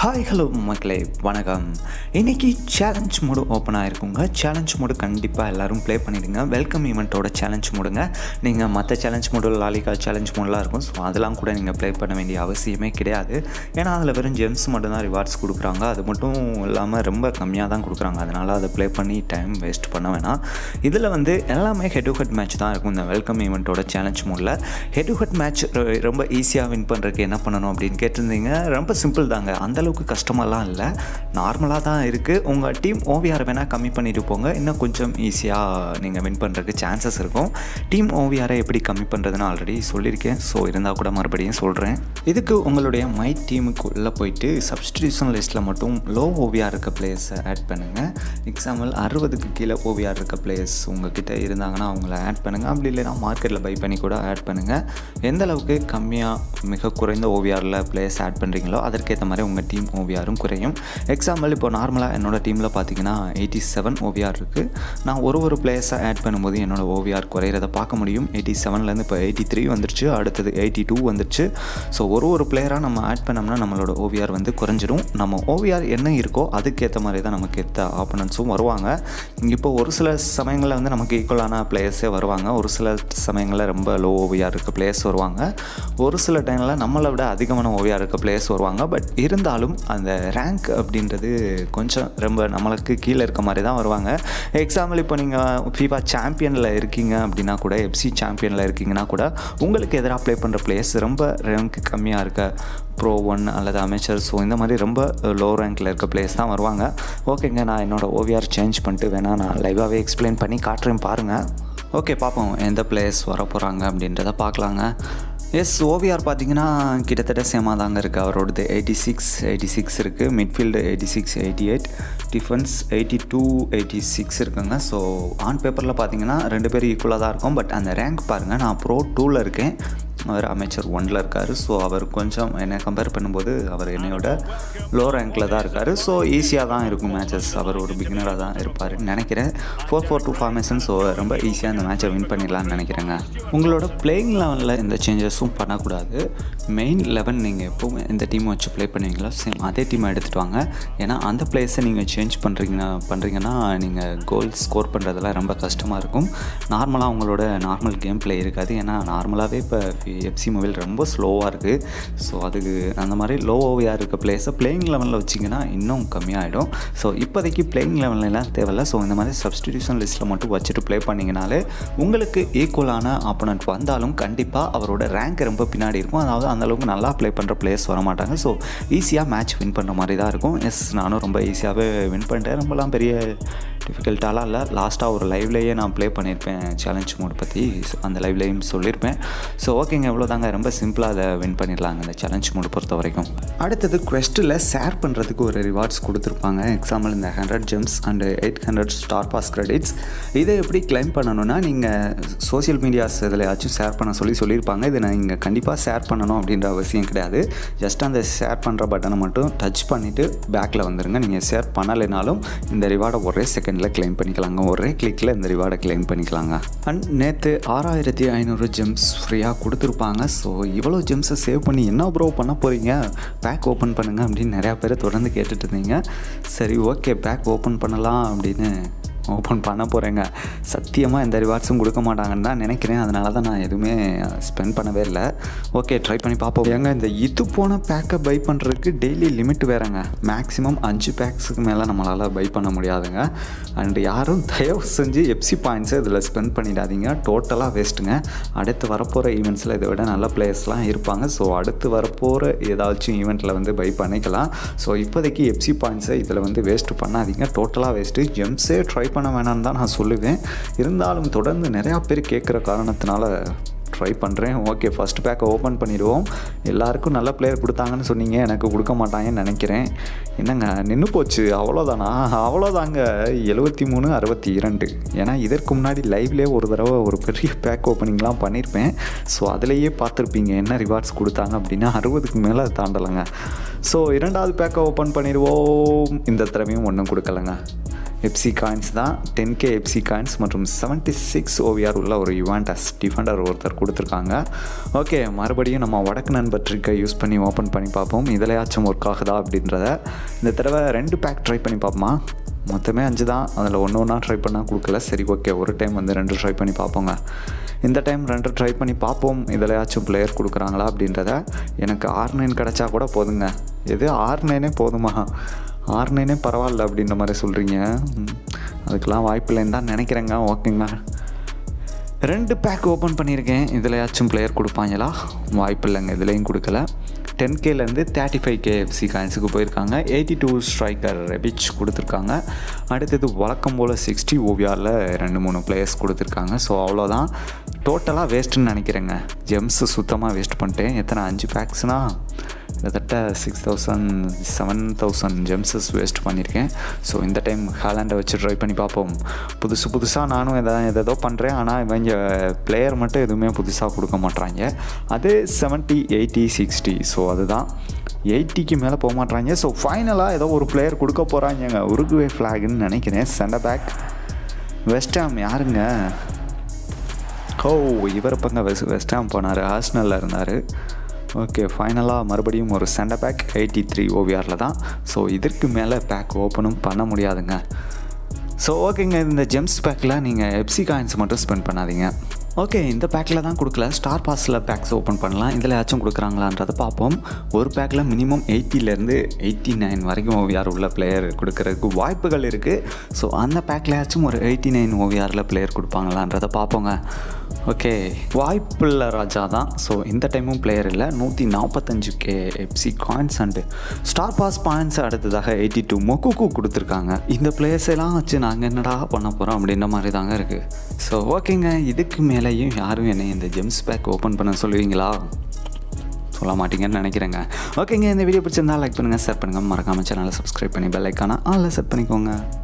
hi hello மக்களே வணக்கம் இன்றைக்கி சேலஞ்ச் மோடு ஓப்பன் ஆகிருக்குங்க சேலஞ்ச் மோடு கண்டிப்பாக எல்லோரும் ப்ளே பண்ணிடுங்க வெல்கம் ஈவெண்ட்டோட சேலஞ்ச் மோடுங்க நீங்கள் மற்ற சேலஞ்ச் மோடு லாலிகா சேலஞ்ச் மோடெலாம் இருக்கும் ஸோ அதெல்லாம் கூட நீங்கள் ப்ளே பண்ண வேண்டிய அவசியமே கிடையாது ஏன்னா அதில் வெறும் ஜெம்ஸ் மட்டும்தான் ரிவார்ட்ஸ் கொடுக்குறாங்க அது மட்டும் இல்லாமல் ரொம்ப கம்மியாக தான் கொடுக்குறாங்க அதனால் அதை ப்ளே பண்ணி டைம் வேஸ்ட் பண்ண வேணாம் இதில் வந்து எல்லாமே ஹெட் டு ஹெட் மேட்ச் தான் இருக்கும் இந்த வெல்கம் ஈவெண்ட்டோட சேலஞ்ச் மோடில் ஹெட் டு ஹெட் மேட்ச் ரொம்ப ஈஸியாக வின் பண்ணுறதுக்கு என்ன பண்ணணும் அப்படின்னு கேட்டிருந்தீங்க ரொம்ப சிம்பிள் தாங்க அந்தளவுக்கு கஷ்டமெல்லாம் இல்லை நார்மலாக தான் இருக்குது உங்கள் டீம் ஓவிஆர் வேணால் கம்மி பண்ணிட்டு போங்க இன்னும் கொஞ்சம் ஈஸியாக நீங்கள் வின் பண்ணுறதுக்கு சான்சஸ் இருக்கும் டீம் ஓவிஆரை எப்படி கம்மி பண்ணுறதுன்னு ஆல்ரெடி சொல்லியிருக்கேன் ஸோ இருந்தால் கூட மறுபடியும் சொல்கிறேன் இதுக்கு உங்களுடைய மை டீமுக்குள்ளே போயிட்டு சப்ஸ்டியூஷன் லிஸ்ட்டில் மட்டும் லோ ஓவிஆர் இருக்க பிளேயர்ஸை ஆட் பண்ணுங்கள் எக்ஸாம்பிள் அறுபதுக்கு கீழே ஓவிஆர் இருக்க பிளேயர்ஸ் உங்ககிட்ட இருந்தாங்கன்னா அவங்கள ஆட் பண்ணுங்கள் அப்படி இல்லைனா மார்க்கெட்டில் பை பண்ணி கூட ஆட் பண்ணுங்கள் எந்த அளவுக்கு கம்மியாக மிக குறைந்த ஓவிஆரில் பிளேயர்ஸ் ஆட் பண்ணுறீங்களோ அதற்கேற்ற மாதிரி உங்கள் டீம் ஓவிஆரும் குறையும் எக்ஸாம்பிள் இப்போ நார்மலாக என்னோடய டீமில் பார்த்தீங்கன்னா எயிட்டி செவன் ஓவிஆர் இருக்குது நான் ஒரு ஒரு பிளேயர்ஸை ஆட் பண்ணும்போது என்னோடய ஓவிஆர் குறையிறத பார்க்க முடியும் எயிட்டி செவன்லேருந்து இப்போ எயிட்டி த்ரீ வந்துருச்சு அடுத்தது எயிட்டி டூ வந்துருச்சு ஸோ ஒரு ஒரு பிளேயராக நம்ம ஆட் பண்ணோம்னா நம்மளோட ஓவிஆர் வந்து குறைஞ்சிரும் நம்ம ஓவிஆர் என்ன இருக்கோ அதுக்கேற்ற மாதிரி தான் நமக்கு ஏற்ற ஆப்பனன்ஸும் வருவாங்க இப்போ ஒரு சில சமயங்களில் வந்து நமக்கு ஈக்குவலான பிளேயர்ஸே வருவாங்க ஒரு சில சமயங்களில் ரொம்ப லோ ஓவிஆர் இருக்க பிளேயர்ஸ் வருவாங்க ஒரு சில டைமில் நம்மளை விட அதிகமான ஓவிஆர் இருக்க பிளேயர்ஸ் வருவாங்க பட் இருந்தாலும் அந்த ரேங்க் அப்படின்றது கொஞ்சம் ரொம்ப நம்மளுக்கு கீழே இருக்க மாதிரி தான் வருவாங்க எக்ஸாம்பிள் இப்போ நீங்கள் ஃபீஃபா சாம்பியனில் இருக்கீங்க அப்படின்னா கூட எஃப்சி சாம்பியனில் இருக்கீங்கன்னா கூட உங்களுக்கு எதிராக ப்ளே பண்ணுற பிளேயர்ஸ் ரொம்ப ரேங்க் கம்மியாக இருக்க ப்ரோ ஒன் அல்லது அமைச்சர் ஸோ இந்த மாதிரி ரொம்ப லோ ரேங்க்கில் இருக்க பிளேயர்ஸ் தான் வருவாங்க ஓகேங்க நான் என்னோடய ஓவிஆர் சேஞ்ச் பண்ணிட்டு வேணால் நான் லைவாகவே எக்ஸ்பிளைன் பண்ணி காட்டுறேன் பாருங்கள் ஓகே பார்ப்போம் எந்த பிளேயர்ஸ் வர போகிறாங்க அப்படின்றத பார்க்கலாங்க எஸ் ஓவிஆர் பார்த்தீங்கன்னா கிட்டத்தட்ட சேமாக தாங்க இருக்குது அவரோடது எயிட்டி சிக்ஸ் எயிட்டி சிக்ஸ் இருக்குது midfield eighty six eighty eight defence eighty two eighty six இருக்குங்க ஸோ ஆன் பேப்பரில் பார்த்தீங்கன்னா ரெண்டு பேரும் ஈக்குவலாக தான் இருக்கும் பட் அந்த ரேங்க் பாருங்கள் நான் ப்ரோ டூவில் இருக்கேன் அவர் அமைச்சர் ஒனில் இருக்கார் ஸோ அவர் கொஞ்சம் என்னை கம்பேர் பண்ணும்போது அவர் என்னையோட லோ ரேங்க்கில் தான் இருக்கார் ஸோ ஈஸியாக தான் இருக்கும் மேட்சஸ் அவர் ஒரு பிகினராக தான் இருப்பார்னு நினைக்கிறேன் four four two formation so ரொம்ப ஈஸியாக அந்த மேட்சை வின் பண்ணிடலாம்னு நினைக்கிறேங்க உங்களோட பிளேயிங் லெவலில் எந்த சேஞ்சஸும் பண்ணக்கூடாது மெயின் லெவன் நீங்கள் எப்போவும் எந்த டீம் வச்சு ப்ளே பண்ணுவீங்களோ சேம் அதே டீமை எடுத்துகிட்டு வாங்க ஏன்னா அந்த பிளேஸை நீங்கள் சேஞ்ச் பண்ணுறீங்கன்னா பண்ணுறீங்கன்னா நீங்கள் கோல் ஸ்கோர் பண்ணுறதுலாம் ரொம்ப கஷ்டமாக இருக்கும் நார்மலாக உங்களோட நார்மல் கேம் பிளே இருக்காது ஏன்னா நார்மலாகவே இப்போ எஃப்சி மொபைல் ரொம்ப ஸ்லோவாக இருக்குது ஸோ அதுக்கு அந்த மாதிரி லோ ஓவியாக இருக்க பிளேஸை பிளேயிங் லெவலில் வச்சிங்கன்னா இன்னும் கம்மியாகிடும் ஸோ இப்போதைக்கு பிளேயிங் லெவல்லாம் தேவையில்ல ஸோ இந்த மாதிரி சப்ஸ்டியூஷன் லிஸ்ட்டில் மட்டும் வச்சுட்டு ப்ளே பண்ணிங்கனாலே உங்களுக்கு ஈக்குவலான ஆப்போனண்ட் வந்தாலும் கண்டிப்பாக அவரோட ரேங்க் ரொம்ப பின்னாடி இருக்கும் அதாவது அந்தளவுக்கு நல்லா ப்ளே பண்ணுற பிளேயர்ஸ் வர மாட்டாங்க ஸோ ஈஸியாக மேட்ச் வின் பண்ணுற மாதிரி தான் இருக்கும் எஸ் நானும் ரொம்ப ஈஸியாகவே வின் பண்ணிட்டேன் ரொம்பலாம் பெரிய டிஃபிகல்ட்டாலாம் இல்லை லாஸ்ட்டாக ஒரு லைவ்லேயே நான் ப்ளே பண்ணியிருப்பேன் சேலஞ்ச் மோட் பற்றி அந்த லைவ்லேயும் சொல்லியிருப்பேன் ஸோ ஓகேங்க இவ்வளோ தாங்க ரொம்ப சிம்பிளாக அதை வின் பண்ணிடலாங்க இந்த சேலஞ்ச் மோட் பொறுத்த வரைக்கும் அடுத்தது குவெஸ்ட்டில் ஷேர் பண்ணுறதுக்கு ஒரு ரிவார்ட்ஸ் கொடுத்துருப்பாங்க எக்ஸாம்பிள் இந்த hundred gems and eight hundred star pass credits இதை எப்படி கிளைம் பண்ணணும்னா நீங்கள் சோசியல் மீடியாஸ் எதுலையாச்சும் ஷேர் பண்ண சொல்லி சொல்லியிருப்பாங்க இதை நீங்கள் கண்டிப்பாக ஷேர் பண்ணணும் அப்படின்ற அவசியம் கிடையாது ஜஸ்ட் அந்த ஷேர் பண்ணுற பட்டனை மட்டும் டச் பண்ணிவிட்டு பேக்கில் வந்துடுங்க நீங்கள் ஷேர் பண்ணலைனாலும் இந்த ரிவார்டை ஒரே செகண்டில் கிளைம் பண்ணிக்கலாங்க ஒரே கிளிக்கில் இந்த ரிவார்டை கிளைம் பண்ணிக்கலாங்க அண்ட் நேற்று ஆறாயிரத்தி ஐநூறு ஜெம்ஸ் ஃப்ரீயாக கொடுத்துருப்பாங்க ஸோ இவ்வளோ ஜெம்ஸை சேவ் பண்ணி என்ன ப்ரோ பண்ண போகிறீங்க பேக் ஓப்பன் பண்ணுங்கள் அப்படின்னு நிறையா பேர் தொடர்ந்து கேட்டுட்டு இருந்தீங்க சரி ஓகே பேக் ஓப்பன் பண்ணலாம் அப்படின்னு ஓப்பன் பண்ண போகிறேங்க சத்தியமாக எந்த ரிவார்ட்ஸும் கொடுக்க மாட்டாங்கன்னு தான் நினைக்கிறேன் அதனால தான் நான் எதுவுமே ஸ்பெண்ட் பண்ணவே இல்லை ஓகே ட்ரை பண்ணி பார்ப்போம் ஏங்க இந்த இது போன பேக்கை பை பண்ணுறதுக்கு டெய்லி லிமிட் வேறங்க மேக்ஸிமம் அஞ்சு பேக்ஸுக்கு மேலே நம்மளால் பை பண்ண முடியாதுங்க அண்டு யாரும் தயவு செஞ்சு எப்சி பாயிண்ட்ஸை இதில் ஸ்பெண்ட் பண்ணிடாதீங்க டோட்டலாக வேஸ்ட்டுங்க அடுத்து வரப்போகிற ஈவெண்ட்ஸில் இதை விட நல்ல பிளேயர்ஸ்லாம் இருப்பாங்க ஸோ அடுத்து வரப்போகிற ஏதாச்சும் ஈவெண்ட்டில் வந்து பை பண்ணிக்கலாம் ஸோ இப்போதைக்கு எப்சி பாயிண்ட்ஸை இதில் வந்து வேஸ்ட்டு பண்ணாதீங்க டோட்டலாக வேஸ்ட்டு ஜெம்ஸே ட்ரை பண்ண வேணாம்னு தான் நான் சொல்லுவேன் இருந்தாலும் தொடர்ந்து நிறையா பேர் கேட்குற காரணத்தினால ட்ரை பண்ணுறேன் ஓகே ஃபஸ்ட் பேக்கை ஓப்பன் பண்ணிடுவோம் எல்லாருக்கும் நல்ல பிளேயர் கொடுத்தாங்கன்னு சொன்னீங்க எனக்கு கொடுக்க மாட்டாங்கன்னு நினைக்கிறேன் என்னங்க நின்று போச்சு அவ்வளோதானா அவ்வளோதாங்க எழுபத்தி மூணு அறுபத்தி இரண்டு ஏன்னா இதற்கு முன்னாடி லைவ்லேயே ஒரு தடவை ஒரு பெரிய பேக் ஓப்பனிங்லாம் பண்ணியிருப்பேன் ஸோ அதிலேயே பார்த்துருப்பீங்க என்ன ரிவார்ட்ஸ் கொடுத்தாங்க அப்படின்னா அறுபதுக்கு மேலே தாண்டலைங்க ஸோ இரண்டாவது பேக்கை ஓப்பன் பண்ணிடுவோம் இந்த தடவையும் ஒன்றும் கொடுக்கலங்க எப்சி காயின்ஸ் தான் டென் கே எப்சி காயின்ஸ் மற்றும் செவன்ட்டி சிக்ஸ் ஓவிஆர் உள்ள ஒரு யுவாண்டஸ் டிஃபெண்டர் ஒருத்தர் கொடுத்துருக்காங்க ஓகே மறுபடியும் நம்ம வடக்கு நண்பர் ட்ரிக்கை யூஸ் பண்ணி ஓப்பன் பண்ணி பார்ப்போம் இதிலையாச்சும் ஒர்க் ஆகுதா அப்படின்றத இந்த தடவை ரெண்டு பேக் ட்ரை பண்ணி பார்ப்போமா மொத்தமே அஞ்சு தான் அதில் ஒன்று ஒன்றா ட்ரை பண்ணால் கொடுக்கல சரி ஓகே ஒரு டைம் வந்து ரெண்டு ட்ரை பண்ணி பார்ப்போங்க இந்த டைம் ரெண்டு ட்ரை பண்ணி பார்ப்போம் இதிலையாச்சும் பிளேயர் கொடுக்குறாங்களா அப்படின்றத எனக்கு ஆர் நைன் கிடச்சா கூட போதுங்க எது ஆர் நைனே போதுமா ஆர் நைனே பரவாயில்ல அப்படின்ற மாதிரி சொல்கிறீங்க அதுக்கெலாம் வாய்ப்பு இல்லைன்னு தான் நினைக்கிறேங்க ஓகேங்க ரெண்டு பேக் ஓப்பன் பண்ணியிருக்கேன் இதிலையாச்சும் பிளேயர் கொடுப்பாங்களா வாய்ப்பு இல்லைங்க இதுலேயும் கொடுக்கல டென் கேலேருந்து தேர்ட்டி ஃபைவ் கே எஃப்சி காயின்ஸுக்கு போயிருக்காங்க எயிட்டி டூ ஸ்ட்ரைக்கர் ரெபிச் கொடுத்துருக்காங்க அடுத்தது வழக்கம் போல் சிக்ஸ்டி ஓவியாரில் ரெண்டு மூணு பிளேயர்ஸ் கொடுத்துருக்காங்க ஸோ அவ்வளோதான் டோட்டலாக வேஸ்ட்டுன்னு நினைக்கிறேங்க ஜெம்ஸு சுத்தமாக வேஸ்ட் பண்ணிட்டேன் எத்தனை அஞ்சு பேக்ஸ்னால் கிட்டத்தட்ட சிக்ஸ் தௌசண்ட் செவன் தௌசண்ட் ஜெம்ஸஸ் வேஸ்ட் பண்ணியிருக்கேன் ஸோ இந்த டைம் ஹேலாண்டை வச்சு ட்ரை பண்ணி பார்ப்போம் புதுசு புதுசாக நானும் எதாவது எதோ பண்ணுறேன் ஆனால் இவங்க பிளேயர் மட்டும் எதுவுமே புதுசாக கொடுக்க மாட்றாங்க அது செவன்ட்டி எயிட்டி சிக்ஸ்டி ஸோ அதுதான் எயிட்டிக்கு மேலே போக மாட்றாங்க ஸோ ஃபைனலாக ஏதோ ஒரு பிளேயர் கொடுக்க போகிறாங்க உருகுவே ஃப்ளாகுன்னு நினைக்கிறேன் சென்டர் பேக் வெஸ்டாம் யாருங்க ஓ இவர் பங்க வெஸ் வெஸ்டாம் போனார் ஹாஸ்னலில் இருந்தார் ஓகே ஃபைனலாக மறுபடியும் ஒரு சென்டர் பேக் எயிட்டி த்ரீ ஓவிஆரில் தான் ஸோ இதற்கு மேலே பேக் ஓப்பனும் பண்ண முடியாதுங்க ஸோ ஓகேங்க இந்த ஜெம்ஸ் பேக்கில் நீங்கள் எப்சி காயின்ஸ் மட்டும் ஸ்பெண்ட் பண்ணாதீங்க ஓகே இந்த பேக்கில் தான் கொடுக்கல ஸ்டார் பாஸில் பேக்ஸ் ஓப்பன் பண்ணலாம் இதில் ஏதாச்சும் கொடுக்குறாங்களான்றதை பார்ப்போம் ஒரு பேக்கில் மினிமம் எயிட்டிலேருந்து எயிட்டி நைன் வரைக்கும் ஓவிஆர் உள்ள பிளேயர் கொடுக்கறதுக்கு வாய்ப்புகள் இருக்குது ஸோ அந்த பேக்கில் ஒரு எயிட்டி நைன் ஓவிஆரில் பிளேயர் கொடுப்பாங்களான்றதை பார்ப்போங்க ஓகே வாய்ப்புள்ள ராஜா தான் ஸோ இந்த டைமும் பிளேயர் இல்லை நூற்றி நாற்பத்தஞ்சு K FC coins and star pass points அடுத்ததாக எயிட்டி டூ மொக்குக்கு கொடுத்துருக்காங்க இந்த பிளேயர்ஸ் எல்லாம் வச்சு நாங்கள் என்னடா பண்ண போகிறோம் அப்படின்ற மாதிரி தாங்க இருக்குது ஸோ ஓகேங்க இதுக்கு மேலேயும் யாரும் என்னை இந்த ஜெம்ஸ் பேக் ஓப்பன் பண்ண சொல்லுவீங்களா சொல்ல மாட்டீங்கன்னு நினைக்கிறேங்க ஓகேங்க இந்த வீடியோ பிடிச்சிருந்தா லைக் பண்ணுங்கள் ஷேர் பண்ணுங்கள் மறக்காமல் சேனலை சப்ஸ்கிரைப் பண்ணி பெல் ஐக்கான ஆளில் செட் பண்ணிக்கோங்க